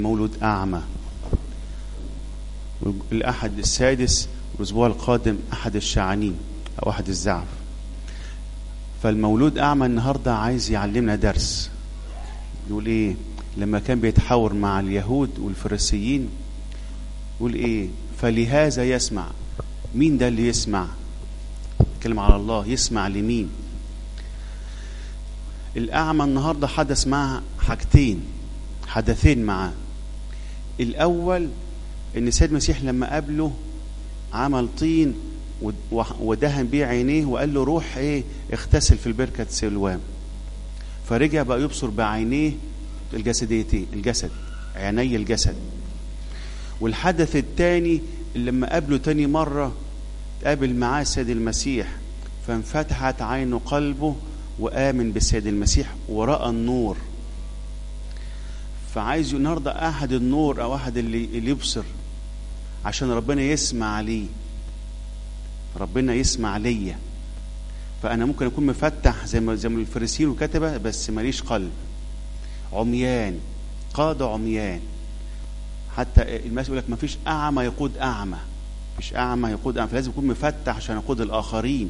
مولود أعمى الأحد السادس الأسبوع القادم أحد الشعانين أو أحد الزعف فالمولود أعمى النهاردة عايز يعلمنا درس يقول إيه لما كان بيتحاور مع اليهود والفريسيين يقول إيه فلهذا يسمع مين ده اللي يسمع يتكلم على الله يسمع لمين الأعمى النهاردة حدث معه حاجتين حدثين معاه الأول إن السيد المسيح لما قابله عمل طين ودهن بيه عينيه وقال له روح ايه اغتسل في البركة سلوام فرجع بقى يبصر بعينيه الجسديتين الجسد عيني الجسد والحدث الثاني لما قابله تاني مرة قابل معاه السيد المسيح فانفتحت عين قلبه وآمن بالسيد المسيح ورأى النور فعايز النهارده احد النور او احد اللي, اللي يبصر عشان ربنا يسمع ليه ربنا يسمع ليا فانا ممكن اكون مفتح زي ما زي ما الفريسيين وكتبه بس ماليش قلب عميان قاده عميان حتى المثل يقول لك ما فيش اعمى يقود اعمى مفيش اعمى يقود اعمى فلازم يكون مفتح عشان يقود الاخرين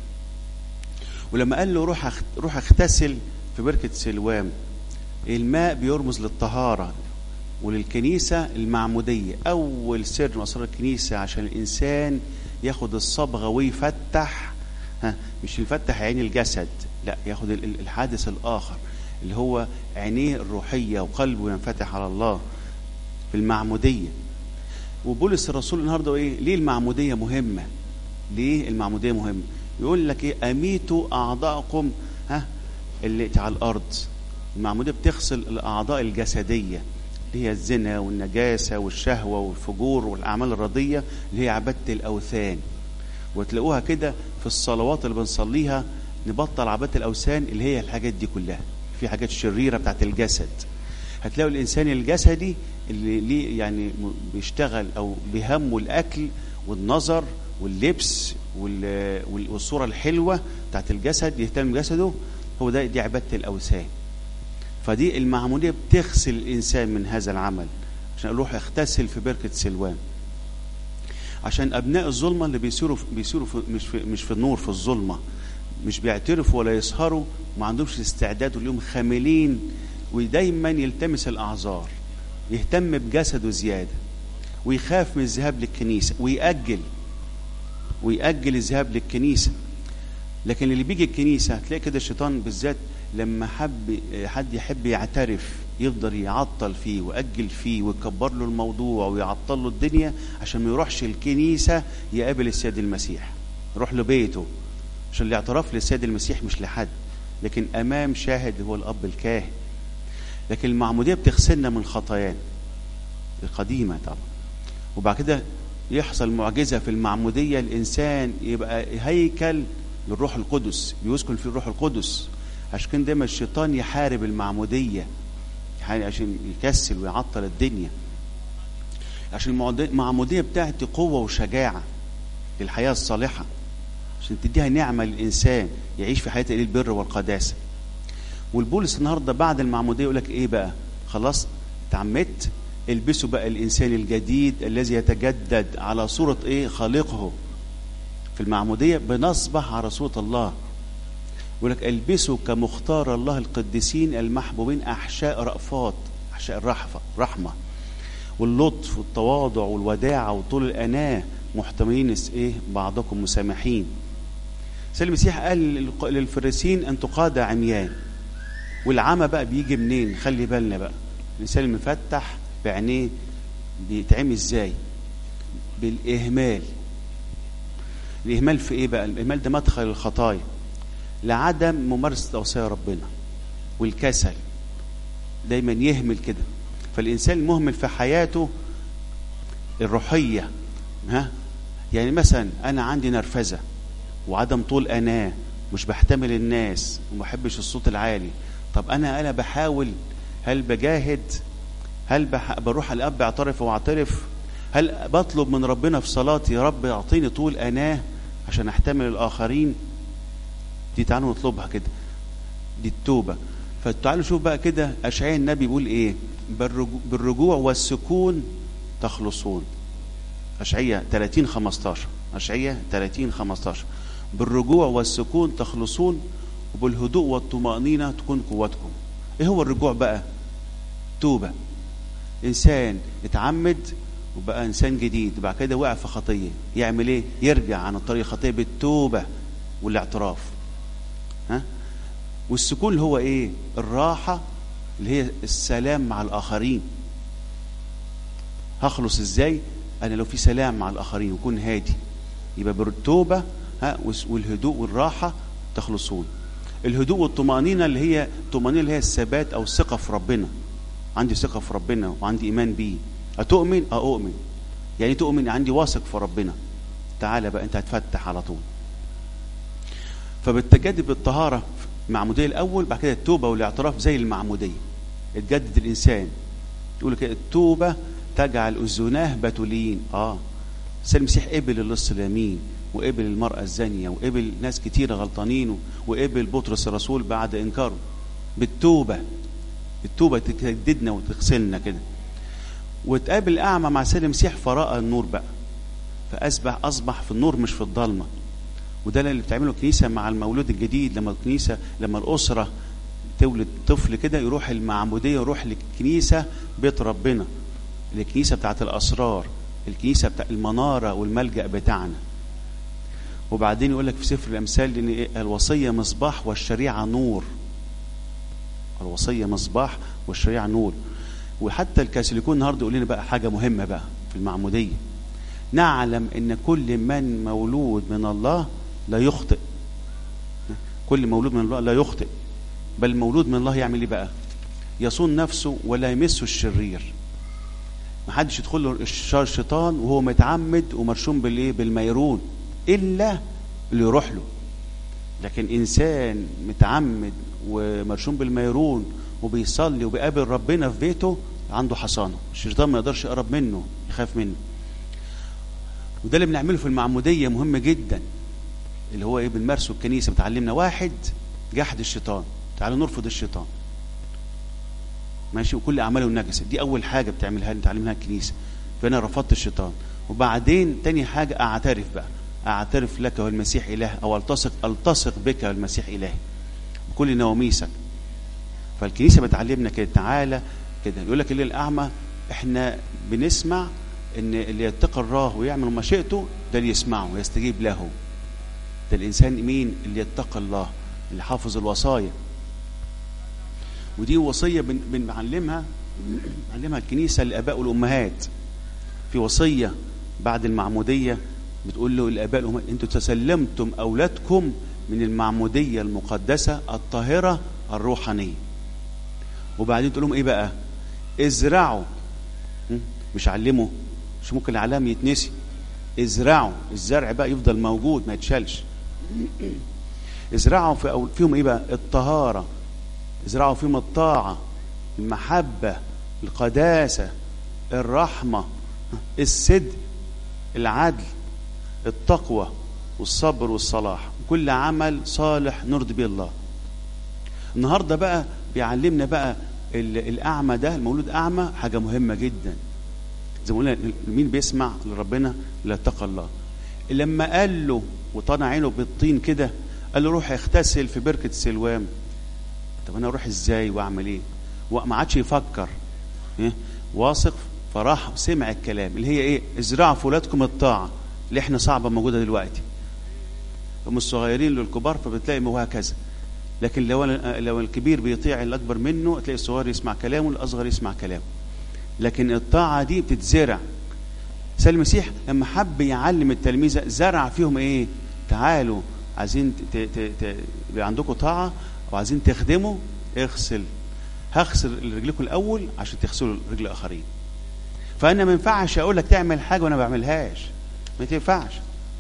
ولما قال له روح روح اغتسل في بركه سلوام الماء بيرمز للطهارة وللكنيسة المعمودية أول سر من أسرار الكنيسة عشان الإنسان ياخد الصبغة ويفتح ها مش يفتح عين الجسد لا ياخد الحادث الآخر اللي هو عينيه الروحية وقلبه ينفتح على الله في المعمودية وبولس الرسول النهارده ايه ليه المعمودية مهمة ليه المعمودية مهمة يقول لك ايه اميتوا اعضاءكم ها اللي على الارض المعمودية بتغسل الأعضاء الجسدية اللي هي الزنا والنجاسة والشهوة والفجور والأعمال الرضية اللي هي عبادة الأوثان وتلاقوها كده في الصلوات اللي بنصليها نبطل عبادة الأوثان اللي هي الحاجات دي كلها في حاجات شريرة بتاعت الجسد هتلاقوا الإنسان الجسدي اللي ليه يعني بيشتغل أو بيهمه الأكل والنظر واللبس والصورة الحلوة بتاعت الجسد يهتم بجسده هو ده دي عبادة الأوثان فدي المعمودية بتغسل الإنسان من هذا العمل عشان يروح يغتسل في بركة سلوان عشان أبناء الظلمة اللي بيصيروا بيصيروا في مش في مش في النور في الظلمة مش بيعترفوا ولا يسهروا ما عندهمش استعداد واليوم خاملين ودايما يلتمس الأعذار يهتم بجسده زيادة ويخاف من الذهاب للكنيسة ويأجل ويأجل الذهاب للكنيسة لكن اللي بيجي الكنيسة هتلاقي كده الشيطان بالذات لما حب حد يحب يعترف يفضل يعطل فيه وأجل فيه ويكبر له الموضوع ويعطل له الدنيا عشان ما يروحش الكنيسة يقابل السيد المسيح يروح له بيته عشان الاعتراف للسيد المسيح مش لحد لكن أمام شاهد هو الأب الكاهن لكن المعمودية بتغسلنا من خطايانا القديمة طبعا وبعد كده يحصل معجزة في المعمودية الإنسان يبقى هيكل للروح القدس بيسكن في الروح القدس عشان كده دايما الشيطان يحارب المعمودية عشان يكسل ويعطل الدنيا عشان المعمودية بتاعتي قوة وشجاعة للحياة الصالحة عشان تديها نعمة للإنسان يعيش في حياة البر والقداسة والبولس النهارده بعد المعمودية يقول لك إيه بقى خلاص تعمدت البسوا بقى الإنسان الجديد الذي يتجدد على صورة إيه خالقه في المعمودية بنصبح على صورة الله يقول لك البسوا كمختار الله القديسين المحبوبين احشاء رأفات احشاء الرحفه رحمه واللطف والتواضع والوداعه وطول الاناه محتملين ايه بعضكم مسامحين سيد المسيح قال للفريسين ان تقاد عميان والعمى بقى بيجي منين خلي بالنا بقى الانسان المفتح بعينيه بيتعمي ازاي بالاهمال الاهمال في ايه بقى الاهمال ده مدخل الخطايا لعدم ممارسة وصايا ربنا والكسل دايما يهمل كده فالإنسان المهمل في حياته الروحية ها يعني مثلا أنا عندي نرفزة وعدم طول أناة مش بحتمل الناس وما بحبش الصوت العالي طب أنا أنا بحاول هل بجاهد هل بح... بروح الأب اعترف واعترف هل بطلب من ربنا في صلاتي يا رب اعطيني طول أناة عشان احتمل الآخرين دي تعالوا نطلبها كده دي التوبة فتعالوا شوف بقى كده اشعياء النبي بيقول ايه بالرجوع, بالرجوع والسكون تخلصون اشعياء 30 15 اشعياء 30 15 بالرجوع والسكون تخلصون وبالهدوء والطمأنينة تكون قوتكم ايه هو الرجوع بقى توبة انسان اتعمد وبقى انسان جديد وبعد كده وقع في خطية يعمل ايه يرجع عن الطريق الخطية بالتوبة والاعتراف ها والسكون اللي هو ايه الراحة اللي هي السلام مع الاخرين هخلص ازاي انا لو في سلام مع الاخرين وكون هادي يبقى بالتوبة ها والهدوء والراحة تخلصون الهدوء والطمأنينة اللي هي الطمأنينة اللي هي الثبات أو الثقة في ربنا عندي ثقة في ربنا وعندي إيمان بيه أتؤمن أؤمن يعني تؤمن عندي واثق في ربنا تعالى بقى أنت هتفتح على طول فبتجدد بالطهارة المعمودية الأول بعد كده التوبة والاعتراف زي المعمودية اتجدد الإنسان يقول كده التوبة تجعل أذناه بتولين آه سيد المسيح قبل اللص اليمين وقبل المرأة الزانية وقبل ناس كتيرة غلطانين وقبل بطرس الرسول بعد إنكاره بالتوبة التوبة تجددنا وتغسلنا كده وتقابل الأعمى مع سيد المسيح فرأى النور بقى فأصبح أصبح في النور مش في الضلمة وده اللي بتعمله الكنيسة مع المولود الجديد لما الكنيسة لما الأسرة تولد طفل كده يروح المعمودية يروح للكنيسة بيت ربنا الكنيسة بتاعت الأسرار الكنيسة بتاع المنارة والملجأ بتاعنا وبعدين يقول لك في سفر الأمثال إن إيه؟ الوصية مصباح والشريعة نور الوصية مصباح والشريعة نور وحتى الكاثوليكون النهارده يقول لنا بقى حاجة مهمة بقى في المعمودية نعلم ان كل من مولود من الله لا يخطئ كل مولود من الله لا يخطئ بل مولود من الله يعمل ايه بقى يصون نفسه ولا يمسه الشرير ما حدش يدخل له الشيطان وهو متعمد ومرشوم بالايه بالميرون الا اللي يروح له لكن انسان متعمد ومرشوم بالميرون وبيصلي وبيقابل ربنا في بيته عنده حصانه الشيطان ما يقدرش يقرب منه يخاف منه وده اللي بنعمله في المعموديه مهم جدا اللي هو ايه بنمارسه الكنيسه بتعلمنا واحد جحد الشيطان تعالوا نرفض الشيطان ماشي وكل اعماله النجسه دي اول حاجه بتعملها بتعلمها الكنيسه فانا رفضت الشيطان وبعدين تاني حاجه اعترف بقى اعترف لك والمسيح اله او التصق التصق بك والمسيح اله بكل نواميسك فالكنيسه بتعلمنا كده تعالى كده يقول لك اللي الاعمى احنا بنسمع ان اللي يتقي الله ويعمل مشيئته ده اللي يسمعه ويستجيب له ده الانسان مين اللي يتقي الله اللي حافظ الوصايا ودي وصيه بن بنعلمها بنعلمها الكنيسه للاباء والامهات في وصيه بعد المعموديه بتقول له الاباء والامهات انتوا تسلمتم اولادكم من المعموديه المقدسه الطاهره الروحانيه وبعدين تقول لهم ايه بقى ازرعوا مش علموا مش ممكن العلام يتنسي ازرعوا الزرع بقى يفضل موجود ما يتشالش ازرعوا في أول فيهم ايه بقى الطهاره ازرعوا فيهم الطاعه المحبه القداسه الرحمه الصدق العدل التقوى والصبر والصلاح كل عمل صالح نرضي به الله النهارده بقى بيعلمنا بقى الاعمى ده المولود اعمى حاجه مهمه جدا زي ما قلنا مين بيسمع لربنا لا اتقى الله لما قال له وطلع عينه بالطين كده قال له روح اغتسل في بركه سلوام طب انا اروح ازاي واعمل ايه وما عادش يفكر إيه؟ واثق فراح سمع الكلام اللي هي ايه ازرعوا في ولادكم الطاعه اللي احنا صعبه موجوده دلوقتي هم الصغيرين للكبار فبتلاقي وهكذا لكن لو لو الكبير بيطيع الاكبر منه تلاقي الصغير يسمع كلامه الاصغر يسمع كلامه لكن الطاعه دي بتتزرع سيد المسيح لما حب يعلم التلاميذ زرع فيهم ايه تعالوا عايزين ت... ت... ت... يبقى عندكم طاعه وعايزين تخدموا اغسل هغسل رجلكم الاول عشان تغسلوا رجل الاخرين فانا ما ينفعش اقول لك تعمل حاجه وانا ما بعملهاش ما تنفعش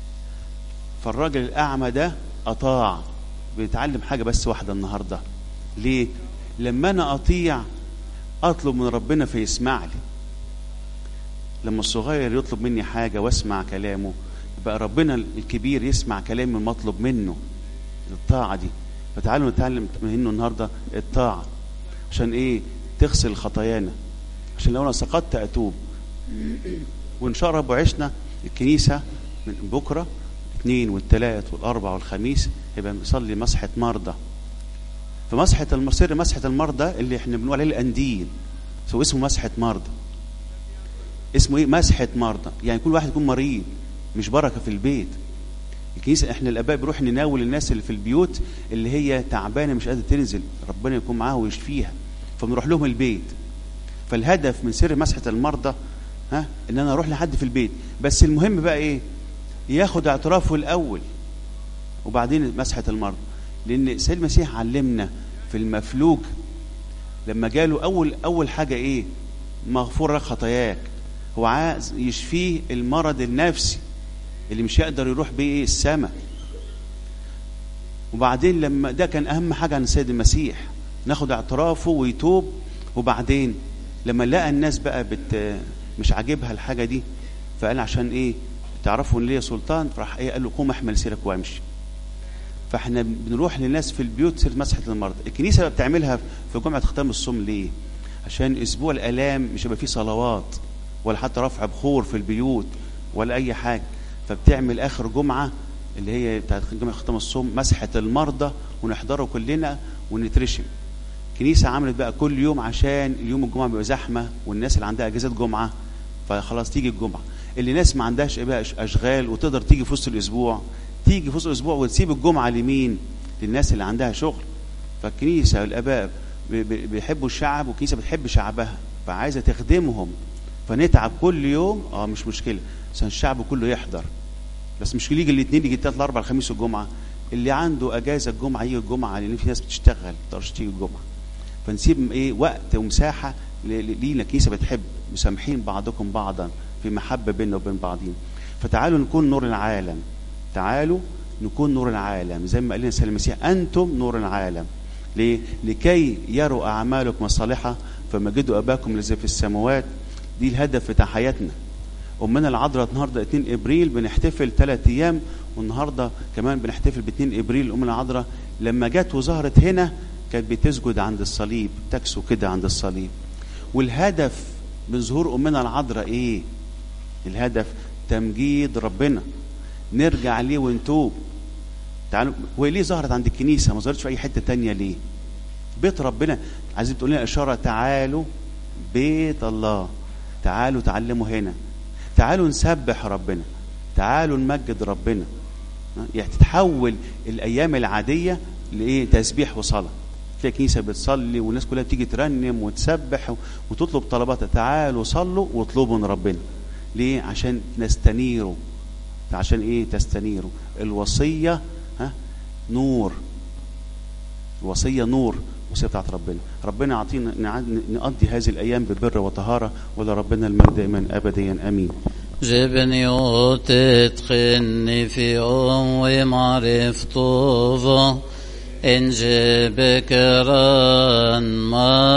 فالراجل الاعمى ده اطاع بيتعلم حاجه بس واحده النهارده ليه لما انا اطيع اطلب من ربنا فيسمع لي لما الصغير يطلب مني حاجه واسمع كلامه يبقى ربنا الكبير يسمع كلام المطلوب منه الطاعه دي فتعالوا نتعلم منه النهارده الطاعه عشان ايه تغسل خطايانا عشان لو انا سقطت اتوب وان شاء الله وعشنا الكنيسه من بكره الاثنين والثلاث والاربع والخميس يبقى بنصلي مسحه مرضى فمسحه الم- سر مسحه المرضى اللي احنا بنقول عليه القنديل هو اسمه مسحه مرضى اسمه ايه مسحه مرضى يعني كل واحد يكون مريض مش بركه في البيت الكنيسه احنا الاباء بنروح نناول الناس اللي في البيوت اللي هي تعبانه مش قادره تنزل ربنا يكون معاها ويشفيها فبنروح لهم البيت فالهدف من سر مسحه المرضى ها ان انا اروح لحد في البيت بس المهم بقى ايه ياخد اعترافه الاول وبعدين مسحه المرضى لان سيد المسيح علمنا في المفلوج لما جاله اول اول حاجه ايه مغفور لك خطاياك هو عايز يشفيه المرض النفسي اللي مش يقدر يروح بيه ايه السماء وبعدين لما ده كان اهم حاجه عن السيد المسيح ناخد اعترافه ويتوب وبعدين لما لقى الناس بقى بت مش عاجبها الحاجه دي فقال عشان ايه تعرفوا ان ليا سلطان فراح ايه قال له قوم احمل سيرك وامشي فاحنا بنروح للناس في البيوت سيره مسحه المرضى الكنيسه بقى بتعملها في جمعه ختام الصوم ليه عشان اسبوع الالام مش هيبقى فيه صلوات ولا حتى رفع بخور في البيوت ولا اي حاجه فبتعمل اخر جمعه اللي هي بتاعت جمعه ختام الصوم مسحه المرضى ونحضره كلنا ونترشم الكنيسه عملت بقى كل يوم عشان يوم الجمعه بيبقى زحمه والناس اللي عندها اجازات جمعه فخلاص تيجي الجمعه اللي ناس ما عندهاش بقى اشغال وتقدر تيجي في وسط الاسبوع تيجي في وسط الاسبوع وتسيب الجمعه لمين للناس اللي عندها شغل فالكنيسه والاباء بي- بي- بيحبوا الشعب والكنيسه بتحب شعبها فعايزه تخدمهم فنتعب كل يوم اه مش مشكله عشان الشعب كله يحضر بس مش يجي الاثنين يجي الثلاث الاربع الخميس والجمعه اللي عنده اجازه الجمعه يجي الجمعه لان في ناس بتشتغل ما تقدرش تيجي الجمعه فنسيب ايه وقت ومساحه ل- ل- لينا كنيسه بتحب مسامحين بعضكم بعضا في محبه بيننا وبين بعضين فتعالوا نكون نور العالم تعالوا نكون نور العالم زي ما قال لنا سيد المسيح انتم نور العالم ليه؟ لكي يروا اعمالكم الصالحه فمجدوا اباكم الذي في السماوات دي الهدف بتاع حياتنا امنا العذراء النهارده 2 ابريل بنحتفل ثلاث ايام والنهارده كمان بنحتفل ب 2 ابريل امنا العذراء لما جت وظهرت هنا كانت بتسجد عند الصليب تكسو كده عند الصليب والهدف من ظهور امنا العذراء ايه الهدف تمجيد ربنا نرجع ليه ونتوب تعالوا وهي ليه ظهرت عند الكنيسه ما ظهرتش في اي حته تانية ليه بيت ربنا عايزين بتقول لنا اشاره تعالوا بيت الله تعالوا تعلموا هنا تعالوا نسبح ربنا تعالوا نمجد ربنا يعني تتحول الايام العاديه لايه تسبيح وصلاه تلاقي كنيسه بتصلي والناس كلها بتيجي ترنم وتسبح وتطلب طلباتها تعالوا صلوا واطلبوا من ربنا ليه عشان نستنيروا عشان ايه تستنيروا الوصيه ها نور الوصيه نور الوصيه بتاعت ربنا ربنا يعطينا نع- نقضي هذه الايام ببر وطهاره ولربنا المجد دائما ابديا امين جبني وتتخني في أمي معرف طوفة إن جبك ران ما